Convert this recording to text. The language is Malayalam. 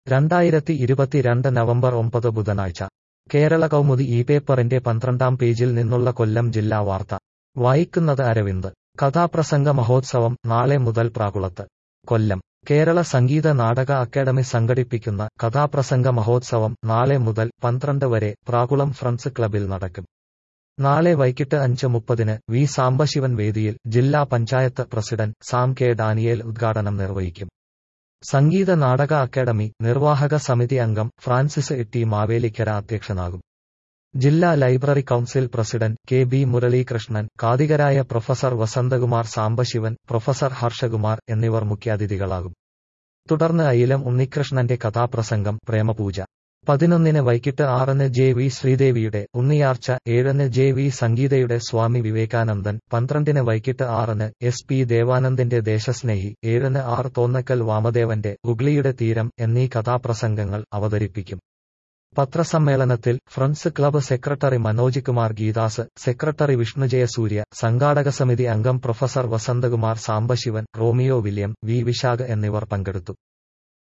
രണ്ടായിരത്തി ഇരുപത്തിരണ്ട് നവംബർ ഒമ്പത് ബുധനാഴ്ച കേരള കൗമുദി ഈ പേപ്പറിന്റെ പന്ത്രണ്ടാം പേജിൽ നിന്നുള്ള കൊല്ലം ജില്ലാ വാർത്ത വായിക്കുന്നത് അരവിന്ദ് കഥാപ്രസംഗ മഹോത്സവം നാളെ മുതൽ പ്രാകുളത്ത് കൊല്ലം കേരള സംഗീത നാടക അക്കാദമി സംഘടിപ്പിക്കുന്ന കഥാപ്രസംഗ മഹോത്സവം നാളെ മുതൽ പന്ത്രണ്ട് വരെ പ്രാകുളം ഫ്രണ്ട്സ് ക്ലബിൽ നടക്കും നാളെ വൈകിട്ട് അഞ്ച് മുപ്പതിന് വി സാംബശിവൻ വേദിയിൽ ജില്ലാ പഞ്ചായത്ത് പ്രസിഡന്റ് സാം കെ ഡാനിയേൽ ഉദ്ഘാടനം നിർവഹിക്കും സംഗീത നാടക അക്കാദമി നിർവാഹക സമിതി അംഗം ഫ്രാൻസിസ് എട്ടി മാവേലിക്കര അധ്യക്ഷനാകും ജില്ലാ library council president K B Muralikrishnan കാതികരായ പ്രൊഫസർ വസന്തകുമാർ സാംബശിവൻ പ്രൊഫസർ ഹർഷകുമാർ എന്നിവർ മുഖ്യാതിഥികളാകും തുടർന്ന് അയിലം ഉണ്ണികൃഷ്ണന്റെ കഥാപ്രസംഗം പ്രേമപൂജ പതിനൊന്നിന് വൈകിട്ട് ആറിന് ജെ വി ശ്രീദേവിയുടെ ഉണ്ണിയാർച്ച ഏഴിന് ജെ വി സംഗീതയുടെ സ്വാമി വിവേകാനന്ദൻ പന്ത്രണ്ടിന് വൈകിട്ട് ആറിന് എസ് പി ദേവാനന്ദിന്റെ ദേശസ്നേഹി ഏഴിന് ആർ തോന്നക്കൽ വാമദേവന്റെ ഉഗ്ലിയുടെ തീരം എന്നീ കഥാപ്രസംഗങ്ങൾ അവതരിപ്പിക്കും പത്രസമ്മേളനത്തിൽ friends club secretary Manoj Kumar Geedas secretary Vishnujayasurya സംഘാടക സമിതി അംഗം പ്രൊഫസർ വസന്തകുമാർ സാംബശിവൻ റോമിയോ വില്യം വി വിശാഖ് എന്നിവർ പങ്കെടുത്തു